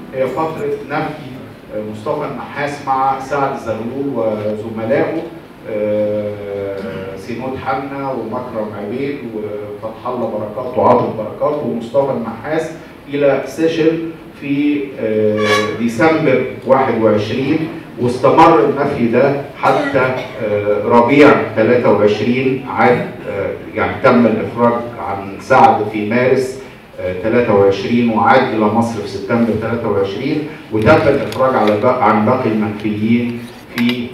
هي فتره نفي مصطفى النحاس مع سعد زغلول وزملائه سينود حنا ومكرم عبيد وفتح الله بركات وعاطف بركات ومصطفى النحاس الى سيشن في ديسمبر 21 واستمر النفي ده حتى ربيع 23 عاد يعني تم الافراج عن سعد في مارس 23 وعاد الى مصر في سبتمبر 23 وتم الافراج على عن باقي المنفيين في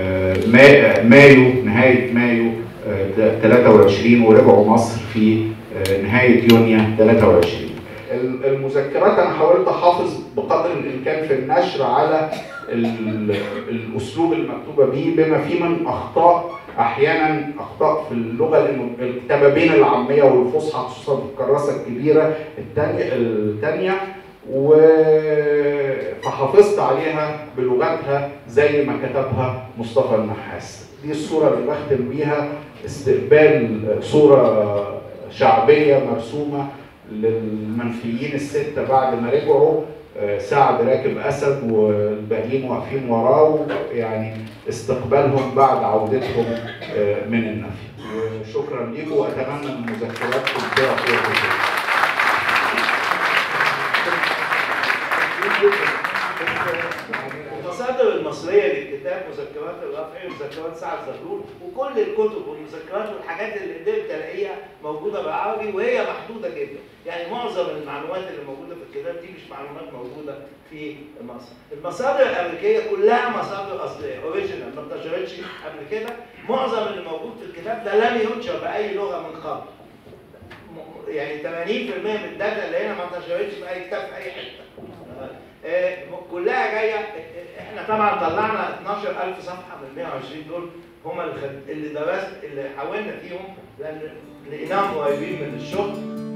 مايو نهايه مايو 23 ورجعوا مصر في نهايه يونيو 23 المذكرات انا حاولت احافظ بقدر الامكان في النشر على الاسلوب المكتوبه به بما فيه من اخطاء احيانا اخطاء في اللغه الكتابه بين العاميه والفصحى خصوصا في الكراسه الكبيره الثانيه الثانيه و فحافظت عليها بلغتها زي ما كتبها مصطفى النحاس دي الصوره اللي بختم بيها استقبال صوره شعبيه مرسومه للمنفيين السته بعد ما رجعوا سعد راكب اسد والباقيين واقفين وراه يعني استقبالهم بعد عودتهم من النفي وشكرا لكم واتمنى ان مذكراتكم تبقى خير المصادر المصريه للكتاب مذكرات الرفعي ومذكرات سعد زغلول وكل الكتب والمذكرات والحاجات اللي قدرت الاقيها موجوده بالعربي وهي محدوده جدا يعني معظم المعلومات اللي موجوده في الكتاب دي مش معلومات موجوده في مصر المصادر الامريكيه كلها مصادر اصليه اوريجينال ما انتشرتش قبل كده معظم اللي موجود في الكتاب ده لم ينشر باي لغه من قبل يعني 80% من الداتا اللي هنا ما انتشرتش في اي كتاب في اي حته كلها جايه احنا طبعا طلعنا 12000 صفحه من 120 دول هم اللي درست اللي حاولنا فيهم لان لقيناهم قريبين من الشغل